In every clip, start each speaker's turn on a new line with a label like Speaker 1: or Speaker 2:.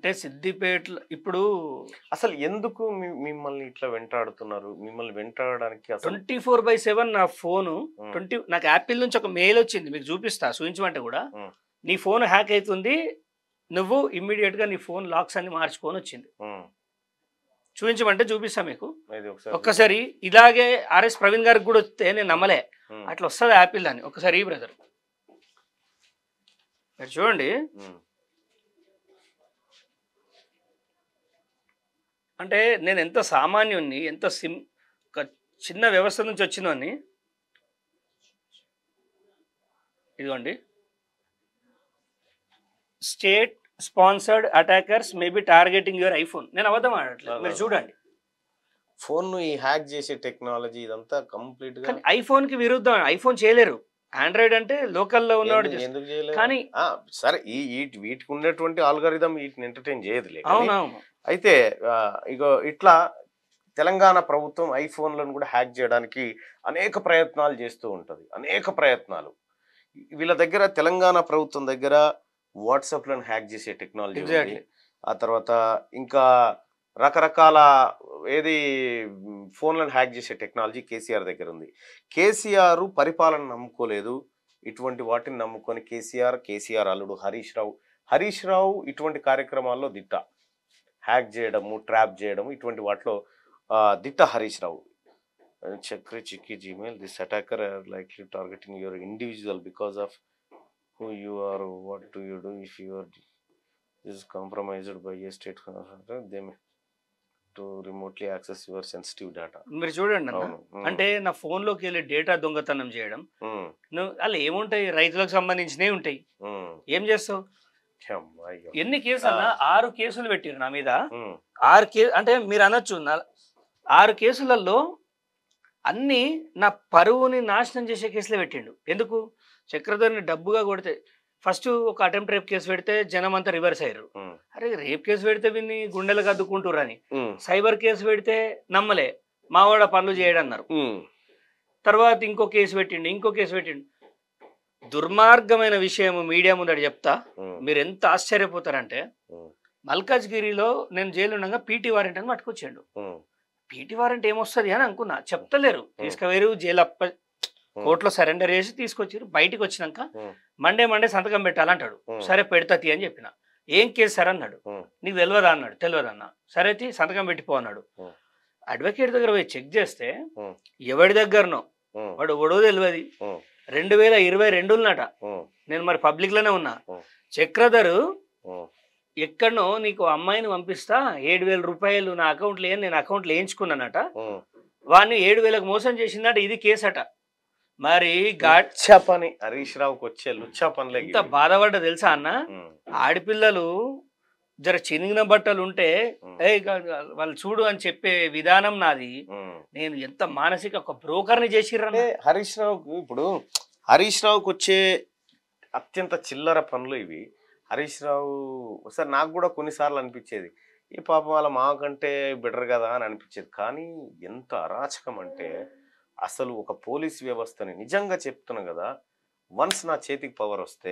Speaker 1: అంటే సిద్దిపేటలో ఇప్పుడు
Speaker 2: అసలు ఎందుకు మీ- మిమ్మల్ని ఇట్లా వెంటాడుతున్నారు మిమ్మల్ని వెంటాడడానికి అసలు
Speaker 1: ట్వంటీ ఫోర్ బై సెవెన్ నా ఫోను
Speaker 2: ఉమ్,
Speaker 1: ట్వంటీ నాకు యాపిల్ నుంచి ఒక మెయిల్ వచ్చింది మీకు చూపిస్తా చూపించమంటే కూడా
Speaker 2: ఉమ్.
Speaker 1: నీ ఫోన్ హ్యాక్ అవుతుంది నువ్వు ఇమ్మీడియట్ గా నీ ఫోన్ లాక్స్ అన్ని మార్చుకొని వచ్చింది
Speaker 2: ఉమ్,
Speaker 1: చూపించమంటే చూపిస్తా మీకు
Speaker 2: ఇది ఒకసారి
Speaker 1: ఒక్కసారి ఇలాగే ఆర్ఎస్ ప్రవీణ్ గారికి కూడా వస్తే నేను నమ్మలే
Speaker 2: ఉమ్,
Speaker 1: అట్లా వస్తుంది యాపిల్ అని ఒకసారి ఈ బ్రదర్ మీరు చూడండి
Speaker 2: ఉమ్,
Speaker 1: అంటే నేను ఎంత సామాన్యుణ్ణి ఎంత సిం ఒక చిన్న వ్యవస్థ నుంచి వచ్చినోని ఇదిగోండి state sponsored attackers may be targeting your iPhone నేను అబద్ధం ఆడట్లేదు మీరు చూడండి
Speaker 2: ఫోన్ ను ఈ హ్యాక్ చేసే టెక్నాలజీ ఇదంతా కంప్లీట్ గా
Speaker 1: కానీ ఐఫోన్ కి విరుద్ధం ఐఫోన్ చేయలేరు ఆండ్రాయిడ్ అంటే లోకల్లో ఉన్నవాడు
Speaker 2: ఎందుకు-
Speaker 1: చేస్తారు.
Speaker 2: ఎందుకు చేయలేదు
Speaker 1: కానీ
Speaker 2: ఆ, సరే ఈ ఈ- వీటికి ఉన్నటువంటి ఆల్గరిథం వీటిని ఎంటర్టైన్ చేయదులే కానీ
Speaker 1: అవునవును
Speaker 2: అయితే ఆ, ఇగో ఇట్లా తెలంగాణ ప్రభుత్వం ఐఫోన్లను కూడా హ్యాక్ చేయడానికి అనేక ప్రయత్నాలు చేస్తూ ఉంటది అనేక ప్రయత్నాలు వీళ్ళ దగ్గర తెలంగాణ ప్రభుత్వం దగ్గర వాట్సాప్లను హ్యాక్ చేసే టెక్నాలజీ ఉంది
Speaker 1: Exactly.
Speaker 2: ఆ తర్వాత ఇంకా రకరకాల ఏది మ్, ఫోన్లను హ్యాక్ చేసే టెక్నాలజీ కేసీఆర్ దగ్గర ఉంది కేసీఆర్ పరిపాలన నమ్ముకోలేదు ఇటువంటి వాటిని నమ్ముకొని కేసీఆర్ కేసీఆర్ అల్లుడు హరీష్ రావు హరీష్ రావు ఇటువంటి కార్యక్రమాల్లో దిట్ట హ్యాక్ చేయడము ట్రాప్ చేయడము ఇటువంటి వాటిలో ఆ, దిట్ట హరీష్ రావు చక్రి చిక్కి Gmail this attacker likely targeting your individual because of who you are what do you do if you are is compromised by a state they may to remotely access your sensitive data
Speaker 1: మీరు చూడండి అన్న
Speaker 2: అవును ఉమ్,
Speaker 1: అంటే నా phone లోకి వెళ్ళి data దొంగతనం చేయడం
Speaker 2: ఉమ్,
Speaker 1: నువ్వు అలా ఏముంటాయి రైతులకు సంబంధించినవి ఉంటాయి
Speaker 2: ఉమ్,
Speaker 1: ఏం చేస్తావు
Speaker 2: అమ్మా, అయ్యో.
Speaker 1: ఎన్ని కేసులు అన్న ఆరు కేసులు పెట్టిరు నా మీద
Speaker 2: ఉమ్,
Speaker 1: ఆరు కే అంటే మీరు అనొచ్చు నా- ఆరు కేసులలో అన్ని నా పరువుని నాశనం చేసే కేసులే పెట్టిండు ఎందుకు చక్రధర్ని డబ్బుగా కొడితే ఫస్ట్ ఒక అటెంప్ట్ రేప్ కేసు పెడితే జనం అంతా రివర్స్ అయ్యారు
Speaker 2: ఉమ్,
Speaker 1: అరే రేప్ కేసు పెడితే విన్ని గుండెలకు అద్దుకుంటుర్రు అని
Speaker 2: ఉమ్,
Speaker 1: సైబర్ కేసు పెడితే నమ్మలే మావాడ పనులు చేయడన్నారు
Speaker 2: ఉమ్,
Speaker 1: తర్వాత ఇంకో కేసు పెట్టిండు ఇంకో కేసు పెట్టిండు దుర్మార్గమైన విషయం మీడియా ముందట చెప్తా
Speaker 2: ఉమ్,
Speaker 1: మీరు ఎంత ఆశ్చర్యపోతారంటే
Speaker 2: ఉమ్,
Speaker 1: మల్కాజ్గిరిలో నేను జైలు ఉండగా పీటీ వారెంట్ అని పట్టుకొచ్చాడు
Speaker 2: ఉమ్,
Speaker 1: పీటీ వారెంట్ ఏమొస్తుంది అని అనుకున్నా చెప్తలేరు తీసుకువేరు జైలు అప్ప కోర్టులో సరెండర్ చేసి తీసుకొచ్చారు బయటికి వచ్చినాక
Speaker 2: ఉమ్,
Speaker 1: మండే మండే సంతకం పెట్టాలంటాడు
Speaker 2: ఉమ్,
Speaker 1: సరే పెడతా తీ అని చెప్పిన ఏం కేసు సార్ అన్నాడు
Speaker 2: ఉమ్,
Speaker 1: నీకు తెలియదా అన్నాడు తెలియదు అన్న సరే తీ సంతకం పెట్టిపో అన్నాడు
Speaker 2: ఉమ్.
Speaker 1: అడ్వకేట్ దగ్గర పోయి చెక్ చేస్తే
Speaker 2: ఉమ్.
Speaker 1: ఎవడి దగ్గరనో
Speaker 2: ఉమ్,
Speaker 1: వాడు ఎవడో తెలియదు
Speaker 2: ఉమ్,
Speaker 1: రెండు వేల ఇరవై రెండులనట
Speaker 2: ఉమ్,
Speaker 1: నేను మరి పబ్లిక్ లోనే ఉన్నా
Speaker 2: ఉమ్.
Speaker 1: చక్రధరు
Speaker 2: ఉమ్,
Speaker 1: ఎక్కడనో నీకు అమ్మాయిని పంపిస్తా ఏడు వేల రూపాయలు నా అకౌంట్లో ఏ- నేను అకౌంట్లో వేయించుకున్నానట
Speaker 2: ఉమ్.
Speaker 1: వాడిని ఏడు వేలకు మోసం చేసిందట ఇది కేసట మరి ఘాట్
Speaker 2: లుచ్చా పని హరీష్ రావుకి వచ్చే లుచ్చా పనులే
Speaker 1: ఎంత బాధపడ్డా తెలుసా అన్న
Speaker 2: ఉమ్,
Speaker 1: ఆడపిల్లలు జర చినిగిన బట్టలు ఉంటే
Speaker 2: ఉమ్,
Speaker 1: ఏ వాళ్ళు చూడు అని చెప్పే విధానం నాది
Speaker 2: ఉమ్.
Speaker 1: నేను ఎంత మానసిక ఒక బ్రోకర్ని చేసిర్రన్న
Speaker 2: అంటే హరీష్ రావుకు ఇప్పుడు హరీష్ రావుకి వచ్చే అత్యంత చిల్లర పనులు ఇవి హరీష్ రావు సార్ నాకు కూడా కొన్నిసార్లు అనిపించేది ఈ పాపం వాళ్ళ మా కంటే బెటర్ కదా అని అనిపించేది కానీ ఎంత అరాచకం అంటే అసలు ఒక పోలీస్ వ్యవస్థని నిజంగా చెప్తున్నా కదా వన్స్ నా చేతికి పవర్ వస్తే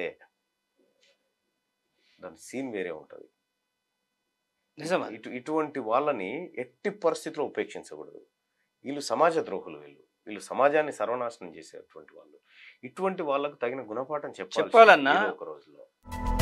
Speaker 2: దాని సీన్ వేరే ఉంటుంది
Speaker 1: నిజమా
Speaker 2: ఇటు ఇటువంటి వాళ్ళని ఎట్టి పరిస్థితిలో ఉపేక్షించకూడదు వీళ్ళు సమాజ ద్రోహులు వీళ్ళు వీళ్ళు సమాజాన్ని సర్వనాశనం చేసేటువంటి వాళ్ళు ఇటువంటి వాళ్ళకు తగిన గుణపాఠం చెప్పాలి
Speaker 1: చెప్పాలన్నా.
Speaker 2: ఏదో ఒక రోజులో